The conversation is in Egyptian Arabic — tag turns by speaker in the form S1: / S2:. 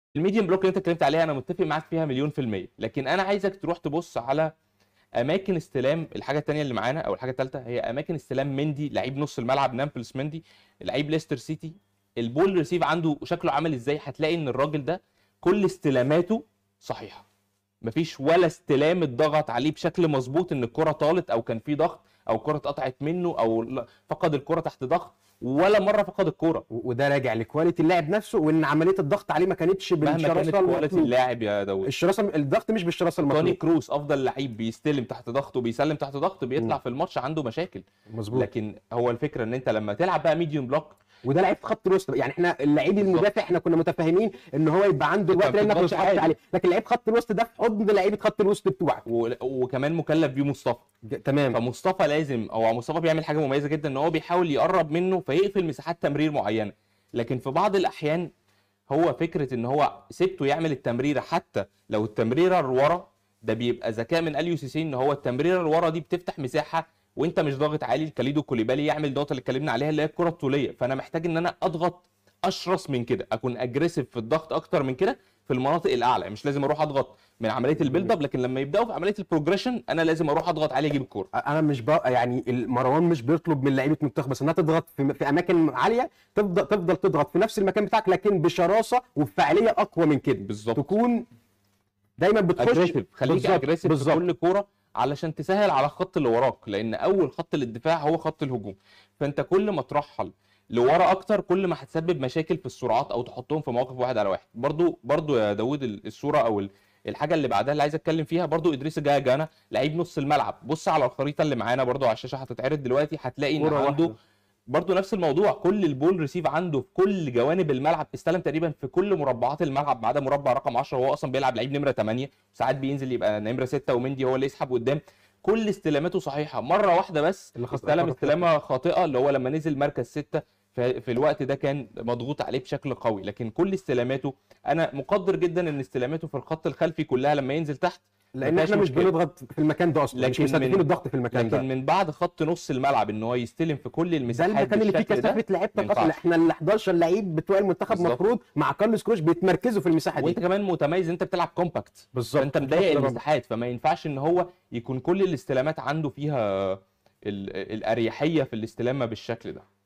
S1: الميديم بلوك اللي انت اتكلمت عليها انا متفق معاك فيها مليون في الميه لكن انا عايزك تروح تبص على اماكن استلام الحاجه الثانيه اللي معانا او الحاجه الثالثه هي اماكن استلام مندي لعيب نص الملعب نامبلس مندي لعيب ليستر سيتي البول ريسيف عنده شكله عامل ازاي هتلاقي ان الراجل ده كل استلاماته صحيحه مفيش ولا استلام اتضغط عليه بشكل مظبوط ان الكره طالت او كان في ضغط او الكره اتقطعت منه او لا- فقد الكره تحت ضغط ولا مره فقد الكره
S2: و- وده راجع لكواليتي اللاعب نفسه وان عمليه الضغط عليه ما كانتش
S1: مهما كانت
S2: بالشراسه
S1: كواليتي
S2: المطلوبه
S1: اللاعب يا داوود
S2: الشراسه الضغط مش بالشراسه
S1: توني
S2: المطلوبه
S1: كروس افضل لعيب بيستلم تحت ضغط وبيسلم تحت ضغط بيطلع
S2: مم.
S1: في الماتش عنده مشاكل
S2: مظبوط
S1: لكن هو الفكره ان انت لما تلعب بقى ميديوم بلوك
S2: وده لعيب في خط الوسط يعني احنا اللعيب
S1: بالظبط.
S2: المدافع احنا كنا متفاهمين ان هو يبقى عنده
S1: انت
S2: الوقت
S1: ما
S2: لانك
S1: بتضغطش
S2: بتضغط
S1: عادي.
S2: عليه لكن لعيب خط الوسط ده في حضن لعيبه خط الوسط بتوعك
S1: و... وكمان مكلف بيه مصطفى
S2: ج- تمام
S1: فمصطفى لازم هو مصطفى بيعمل حاجه مميزه جدا ان هو بيحاول يقرب منه فيقفل مساحات تمرير معينه لكن في بعض الاحيان هو فكره ان هو سبته يعمل التمريره حتى لو التمريره لورا ده بيبقى ذكاء من اليو سي سي ان هو التمريره لورا دي بتفتح مساحه وانت مش ضاغط عالي الكاليدو كوليبالي يعمل النقطه اللي اتكلمنا عليها اللي هي الكره الطوليه فانا محتاج ان انا اضغط اشرس من كده اكون اجريسيف في الضغط اكتر من كده في المناطق الاعلى مش لازم اروح اضغط من عمليه البيلد اب لكن لما يبداوا في عمليه البروجريشن انا لازم اروح اضغط عالي اجيب الكوره
S2: انا مش بقى يعني مروان مش بيطلب من لعيبه منتخب بس انها تضغط في, في اماكن عاليه تفضل تفضل تضغط في نفس المكان بتاعك لكن بشراسه وبفاعليه اقوى من كده
S1: بالظبط
S2: تكون دايما بتخش
S1: اجريسيف خليك
S2: بالظبط،
S1: اجريسيف في
S2: بالظبط.
S1: كل كوره علشان تسهل على الخط اللي وراك لان اول خط للدفاع هو خط الهجوم فانت كل ما ترحل لورا اكتر كل ما هتسبب مشاكل في السرعات او تحطهم في مواقف واحد على واحد برضو برضو يا داوود ال- الصوره او ال- الحاجه اللي بعدها اللي عايز اتكلم فيها برضو ادريس جاي جانا لعيب نص الملعب بص على الخريطه اللي معانا برضو على الشاشه هتتعرض دلوقتي هتلاقي ان
S2: كرة
S1: عنده
S2: واحدة.
S1: برضو نفس الموضوع كل البول ريسيف عنده في كل جوانب الملعب استلم تقريبا في كل مربعات الملعب ما عدا مربع رقم 10 وهو اصلا بيلعب لعيب نمره 8 ساعات بينزل يبقى نمره 6 ومندي هو اللي يسحب قدام كل استلاماته صحيحه مره واحده بس
S2: اللي خط-
S1: استلم
S2: خط-
S1: استلامه خاطئه اللي هو لما نزل مركز 6 في في الوقت ده كان مضغوط عليه بشكل قوي لكن كل استلاماته انا مقدر جدا ان استلاماته في الخط الخلفي كلها لما ينزل تحت
S2: لان
S1: مفيهاش
S2: احنا مش
S1: مشكلة.
S2: بنضغط في المكان ده اصلا مش
S1: لكن
S2: مستهدفين
S1: من-
S2: الضغط في المكان
S1: لكن
S2: ده
S1: من بعد خط نص الملعب ان هو يستلم في كل
S2: ده
S1: المساحات
S2: المكان اللي فيه
S1: بالشكل ده،
S2: كثافه لعيبتك
S1: ما
S2: اصلا
S1: ينفعش.
S2: احنا ال 11 لعيب بتوع المنتخب
S1: بالظبط.
S2: المفروض مع كارلوس كروش بيتمركزوا في المساحه
S1: وانت
S2: دي
S1: كمان متميز انت بتلعب كومباكت
S2: بالظبط
S1: فانت مضايق
S2: بالظبط.
S1: المساحات فما ينفعش ان هو يكون كل الاستلامات عنده فيها ال- الاريحيه في الاستلامه بالشكل ده